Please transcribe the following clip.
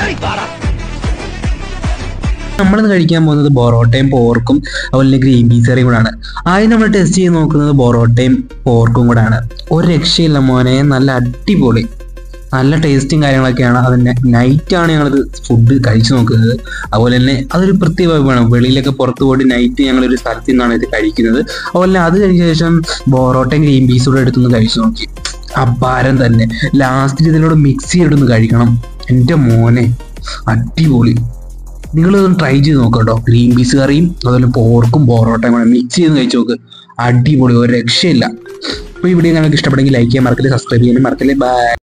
നമ്മളിന്ന് കഴിക്കാൻ പോകുന്നത് പൊറോട്ടയും പോർക്കും അതുപോലെ തന്നെ ഗ്രീൻ പീസ് കറിയും കൂടാണ് ആദ്യം നമ്മൾ ടെസ്റ്റ് ചെയ്ത് നോക്കുന്നത് പൊറോട്ടയും പോർക്കും കൂടാണ് ഒരു രക്ഷയില്ല മോനെ നല്ല അടിപൊളി നല്ല ടേസ്റ്റും കാര്യങ്ങളൊക്കെയാണ് അതിൻ്റെ നൈറ്റാണ് ഞങ്ങളത് ഫുഡ് കഴിച്ചു നോക്കുന്നത് അതുപോലെ തന്നെ അതൊരു പ്രത്യേക വൈബാണ് വെളിയിലൊക്കെ പുറത്ത് പോയിട്ട് നൈറ്റ് ഞങ്ങളൊരു സ്ഥലത്ത് നിന്നാണ് ഇത് കഴിക്കുന്നത് അതുപോലെ തന്നെ അത് കഴിഞ്ഞ ശേഷം പൊറോട്ടയും ഗ്രീൻ പീസും കൂടെ എടുത്തൊന്ന് കഴിച്ചു നോക്കി അപാരം തന്നെ ലാസ്റ്റ് ഇതിനോട് മിക്സ് ചെയ്തിട്ടൊന്ന് കഴിക്കണം എൻ്റെ മോനെ അടിപൊളി നിങ്ങൾ ഇതൊന്ന് ട്രൈ ചെയ്ത് നോക്കാം കേട്ടോ ഗ്രീൻ പീസ് കറിയും അതുപോലെ പോർക്കും പൊറോട്ടയും കൂടെ മിക്സ് ചെയ്ത് കഴിച്ച് നോക്ക് അടിപൊളി ഒരു രക്ഷയില്ല അപ്പോൾ ഈ വീഡിയോ നിങ്ങൾക്ക് ഇഷ്ടപ്പെടുമെങ്കിൽ ലൈക്ക് ചെയ്യാൻ മറക്കല്ലേ സബ്സ്ക്രൈബ് ചെയ്യാനും മറക്കല്ലേ ബൈ